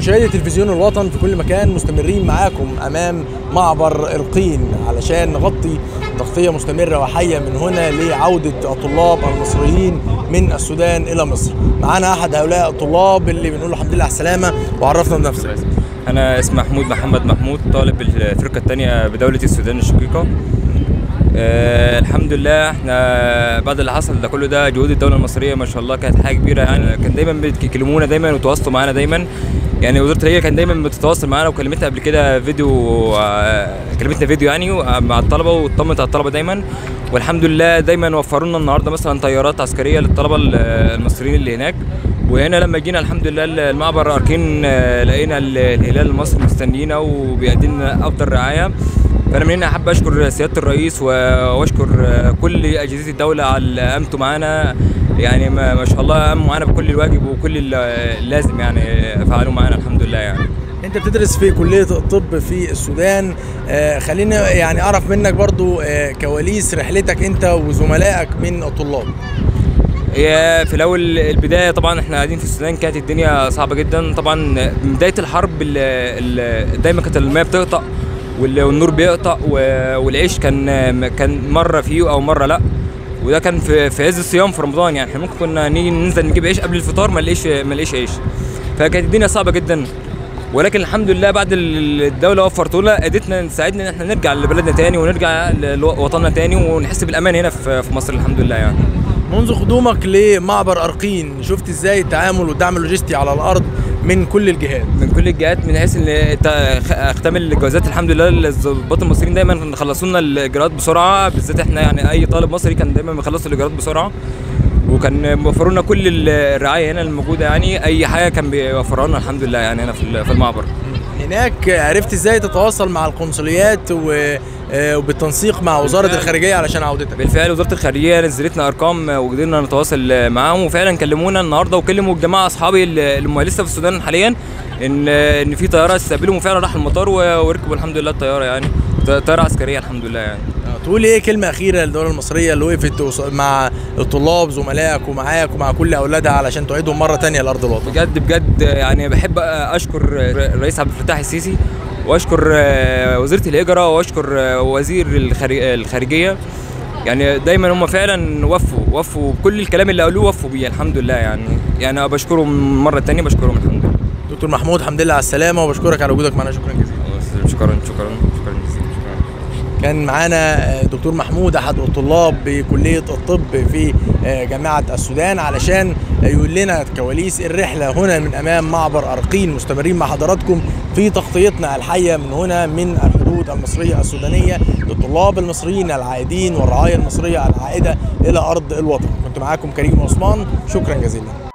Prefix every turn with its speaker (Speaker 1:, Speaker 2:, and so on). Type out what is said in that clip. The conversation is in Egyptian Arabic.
Speaker 1: مشاهدي تلفزيون الوطن في كل مكان مستمرين معاكم امام معبر القين علشان نغطي تغطيه مستمره وحيه من هنا لعوده الطلاب المصريين من السودان الى مصر. معانا احد هؤلاء الطلاب اللي بنقول له الحمد لله على السلامه وعرفنا بنفسك.
Speaker 2: انا اسمي محمود محمد محمود طالب بالفرقه الثانيه بدوله السودان الشقيقه أه الحمد لله احنا بعد اللي حصل ده كله ده جهود الدوله المصريه ما شاء الله كانت حاجه كبيره يعني كان دايما بيكلمونا دايما وتواصلوا معانا دايما يعني وزاره الهيئه كان دايما بتتواصل معانا وكلمتنا قبل كده فيديو آه، كلمتنا فيديو يعني مع الطلبه وطمنت على الطلبه دايما والحمد لله دايما وفروا لنا النهارده مثلا طيارات عسكريه للطلبه المصريين اللي هناك وهنا لما جينا الحمد لله المعبر اركين آه، لقينا الهلال المصري مستنينا وبيقدم لنا افضل رعايه فانا من هنا احب اشكر سياده الرئيس و- واشكر آه، كل اجهزه الدوله على قامته معانا يعني ما ما شاء الله قاموا معانا بكل الواجب وكل ال- اللازم يعني فعلوا معانا الحمد لله يعني
Speaker 1: انت بتدرس في كليه الطب في السودان آه خليني يعني اعرف منك برضو آه كواليس رحلتك انت وزملائك من الطلاب.
Speaker 2: هي في الاول البدايه طبعا احنا قاعدين في السودان كانت الدنيا صعبه جدا طبعا من بدايه الحرب ال- ال- دايما كانت الماء بتقطع وال- والنور بيقطع و- والعيش كان كان مره فيه او مره لا وده كان في في عز الصيام في رمضان يعني احنا ممكن كنا نيجي ننزل نجيب عيش قبل الفطار ما نلاقيش ما نلاقيش عيش فكانت الدنيا صعبه جدا ولكن الحمد لله بعد ال- الدوله وفرت لنا قدرتنا نساعدنا ان احنا نرجع لبلدنا تاني ونرجع لوطننا تاني ونحس بالامان هنا في في مصر الحمد لله يعني
Speaker 1: منذ قدومك لمعبر ارقين شفت ازاي التعامل والدعم اللوجستي على الارض من كل الجهات.
Speaker 2: من كل الجهات من حيث ان تا- خ- اختمل الجوازات الحمد لله الضباط المصريين دايما خلصوا لنا الاجراءات بسرعه بالذات احنا يعني اي طالب مصري كان دايما بيخلصوا الاجراءات بسرعه وكان موفروا لنا كل ال- الرعايه هنا الموجوده يعني اي حاجه كان بيوفرها لنا الحمد لله يعني هنا في ال- في المعبر
Speaker 1: هناك عرفت ازاي تتواصل مع القنصليات و- آه، وبالتنسيق مع وزاره
Speaker 2: بالفعل.
Speaker 1: الخارجيه علشان عودتك.
Speaker 2: بالفعل وزاره الخارجيه نزلتنا ارقام وقدرنا نتواصل معاهم وفعلا كلمونا النهارده وكلموا الجماعه اصحابي اللي اللي هم لسه في السودان حاليا ان ان في طياره تستقبلهم وفعلا راحوا المطار و- وركبوا الحمد لله الطياره يعني طياره عسكريه الحمد لله يعني
Speaker 1: آه، تقول ايه كلمه اخيره للدوله المصريه اللي وقفت وص- مع الطلاب زملائك ومعاك ومع كل اولادها علشان تعيدهم مره تانية لارض الوطن.
Speaker 2: بجد بجد يعني بحب اشكر الرئيس عبد الفتاح السيسي واشكر وزيره الهجره واشكر وزير الخارج- الخارجيه يعني دايما هم فعلا وفوا وفوا كل الكلام اللي قالوه وفوا بيه الحمد لله يعني يعني بشكرهم مره تانية بشكرهم الحمد لله
Speaker 1: دكتور محمود الحمد لله على السلامه وبشكرك على وجودك معنا شكرا جزيلا.
Speaker 2: شكرا شكرا شكرا جزيلا شكرا
Speaker 1: كان معانا آه، دكتور محمود احد الطلاب بكليه الطب في آه، جامعه السودان علشان آه، يقول لنا كواليس الرحله هنا من امام معبر ارقين مستمرين مع حضراتكم في تغطيتنا الحيه من هنا من الحدود المصريه السودانيه للطلاب المصريين العائدين والرعايه المصريه العائده الى ارض الوطن كنت معاكم كريم عثمان شكرا جزيلا